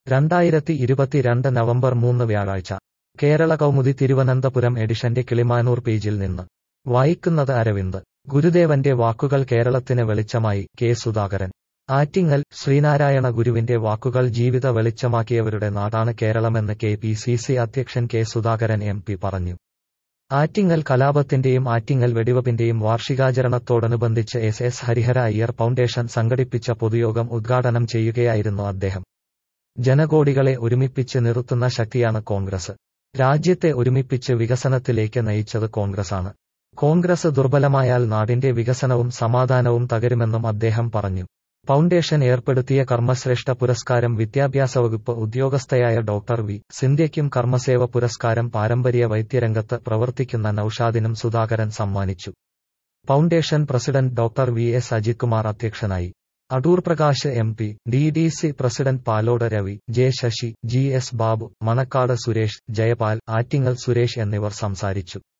രണ്ടായിരത്തി ഇരുപത്തിരണ്ട് നവംബർ മൂന്ന് വ്യാഴാഴ്ച കേരള കൗമുദി തിരുവനന്തപുരം എഡിഷന്റെ കിളിമാനൂർ പേജിൽ നിന്ന് വായിക്കുന്നത് അരവിന്ദ് ഗുരുദേവന്റെ വാക്കുകൾ കേരളത്തിന് വെളിച്ചമായി കെ സുധാകരൻ ആറ്റിങ്ങൽ ശ്രീനാരായണ ഗുരുവിന്റെ വാക്കുകൾ ജീവിത വെളിച്ചമാക്കിയവരുടെ നാടാണ് കേരളമെന്ന് കെ പി സി സി അധ്യക്ഷൻ കെ സുധാകരൻ എം പി പറഞ്ഞു ആറ്റിങ്ങൽ കലാപത്തിന്റെയും ആറ്റിങ്ങൽ വെടിവെപ്പിന്റെയും വാർഷികാചരണത്തോടനുബന്ധിച്ച് S S Harihara Iyer foundation സംഘടിപ്പിച്ച പൊതുയോഗം ഉദ്ഘാടനം ചെയ്യുകയായിരുന്നു അദ്ദേഹം ജനകോടികളെ ഒരുമിപ്പിച്ച് നിർത്തുന്ന ശക്തിയാണ് കോൺഗ്രസ് രാജ്യത്തെ ഒരുമിപ്പിച്ച് വികസനത്തിലേക്ക് നയിച്ചത് കോൺഗ്രസാണ് കോൺഗ്രസ് ദുർബലമായാൽ നാടിന്റെ വികസനവും സമാധാനവും തകരുമെന്നും അദ്ദേഹം പറഞ്ഞു ഫൗണ്ടേഷൻ ഏർപ്പെടുത്തിയ കർമ്മശ്രേഷ്ഠ പുരസ്കാരം വിദ്യാഭ്യാസ വകുപ്പ് ഉദ്യോഗസ്ഥയായ ഡോക്ടർ വി സിന്ധ്യയ്ക്കും കർമ്മസേവ പുരസ്കാരം പാരമ്പര്യ വൈദ്യരംഗത്ത് പ്രവർത്തിക്കുന്ന നൌഷാദിനും സുധാകരൻ സമ്മാനിച്ചു foundation president doctor V S Ajith Kumar അധ്യക്ഷനായി Adoor Prakash M P D D C president Palode Ravi J Sasi G S Babu Manakkad Suresh Jayapal Attingal Suresh എന്നിവർ സംസാരിച്ചു